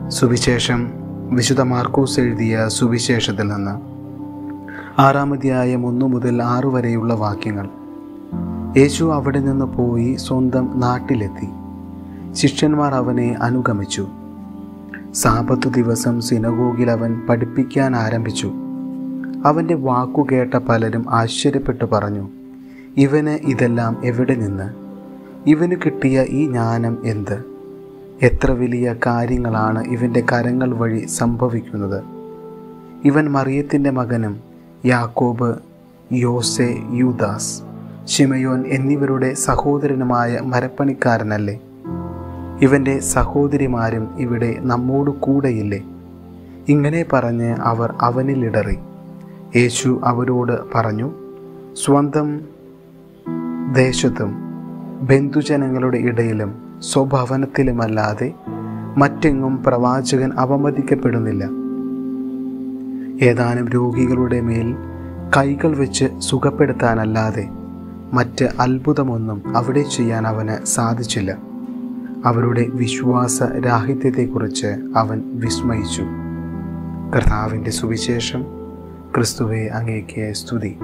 സുവിശേഷം വിശുദ്ധ മാർക്കൂസ് എഴുതിയ സുവിശേഷത്തിൽ നിന്ന് ആറാമധ്യായം ഒന്നു മുതൽ ആറു വരെയുള്ള വാക്യങ്ങൾ യേശു അവിടെ നിന്ന് പോയി സ്വന്തം നാട്ടിലെത്തി ശിഷ്യന്മാർ അവനെ അനുഗമിച്ചു സാപത്തു ദിവസം സിനഗോഗിൽ അവൻ പഠിപ്പിക്കാൻ ആരംഭിച്ചു അവൻ്റെ വാക്കു കേട്ട പലരും ആശ്ചര്യപ്പെട്ടു പറഞ്ഞു ഇവന് ഇതെല്ലാം എവിടെ നിന്ന് ഇവന് കിട്ടിയ ഈ ജ്ഞാനം എന്ത് എത്ര വലിയ കാര്യങ്ങളാണ് ഇവൻ്റെ കരങ്ങൾ വഴി സംഭവിക്കുന്നത് ഇവൻ മറിയത്തിൻ്റെ മകനും യാക്കോബ് യോസെ യൂദാസ് ഷിമയോൻ എന്നിവരുടെ സഹോദരനുമായ മരപ്പണിക്കാരനല്ലേ ഇവൻ്റെ സഹോദരിമാരും ഇവിടെ നമ്മോട് കൂടെയില്ലേ ഇങ്ങനെ പറഞ്ഞ് അവർ അവനിലിടറി യേശു അവരോട് പറഞ്ഞു സ്വന്തം ദേശത്തും ബന്ധുജനങ്ങളുടെ ഇടയിലും സ്വഭവനത്തിലുമല്ലാതെ മറ്റെങ്ങും പ്രവാചകൻ അവമതിക്കപ്പെടുന്നില്ല ഏതാനും രോഗികളുടെ മേൽ കൈകൾ വെച്ച് സുഖപ്പെടുത്താനല്ലാതെ മറ്റ് അത്ഭുതമൊന്നും അവിടെ ചെയ്യാൻ അവന് സാധിച്ചില്ല അവരുടെ വിശ്വാസ രാഹിത്യത്തെക്കുറിച്ച് അവൻ വിസ്മയിച്ചു കർത്താവിൻ്റെ സുവിശേഷം ക്രിസ്തുവെ അങ്ങേക്ക് സ്തുതി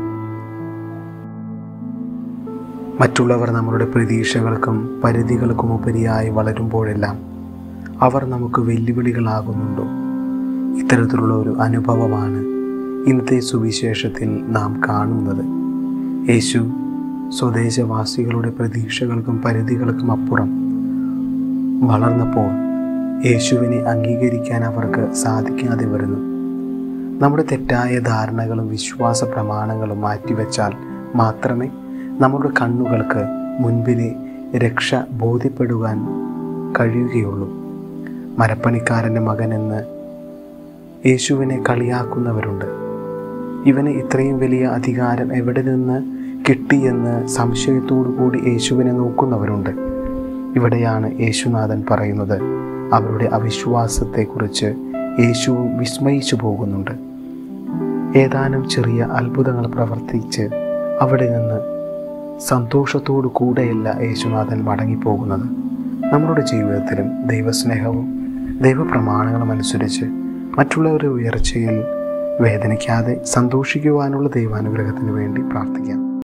മറ്റുള്ളവർ നമ്മളുടെ പ്രതീക്ഷകൾക്കും പരിധികൾക്കും ഉപരിയായി വളരുമ്പോഴെല്ലാം അവർ നമുക്ക് വെല്ലുവിളികളാകുന്നുണ്ടോ ഇത്തരത്തിലുള്ള ഒരു അനുഭവമാണ് ഇന്നത്തെ സുവിശേഷത്തിൽ നാം കാണുന്നത് യേശു സ്വദേശവാസികളുടെ പ്രതീക്ഷകൾക്കും പരിധികൾക്കും അപ്പുറം വളർന്നപ്പോൾ യേശുവിനെ അംഗീകരിക്കാൻ അവർക്ക് സാധിക്കാതെ വരുന്നു നമ്മുടെ തെറ്റായ ധാരണകളും വിശ്വാസ പ്രമാണങ്ങളും മാറ്റിവെച്ചാൽ മാത്രമേ നമ്മുടെ കണ്ണുകൾക്ക് മുൻപിലെ രക്ഷ ബോധ്യപ്പെടുവാൻ കഴിയുകയുള്ളൂ മരപ്പണിക്കാരൻ്റെ മകനെന്ന് യേശുവിനെ കളിയാക്കുന്നവരുണ്ട് ഇവന് ഇത്രയും വലിയ അധികാരം എവിടെ നിന്ന് കിട്ടിയെന്ന് സംശയത്തോടു കൂടി യേശുവിനെ നോക്കുന്നവരുണ്ട് ഇവിടെയാണ് യേശുനാഥൻ പറയുന്നത് അവരുടെ അവിശ്വാസത്തെക്കുറിച്ച് യേശുവും വിസ്മയിച്ചു പോകുന്നുണ്ട് ഏതാനും ചെറിയ അത്ഭുതങ്ങൾ പ്രവർത്തിച്ച് അവിടെ നിന്ന് സന്തോഷത്തോടു കൂടെയല്ല യേശുനാഥൻ മടങ്ങിപ്പോകുന്നത് നമ്മളുടെ ജീവിതത്തിലും ദൈവസ്നേഹവും ദൈവപ്രമാണങ്ങളും അനുസരിച്ച് മറ്റുള്ളവരുടെ ഉയർച്ചയിൽ വേദനിക്കാതെ സന്തോഷിക്കുവാനുള്ള ദൈവാനുഗ്രഹത്തിന് വേണ്ടി പ്രാർത്ഥിക്കാം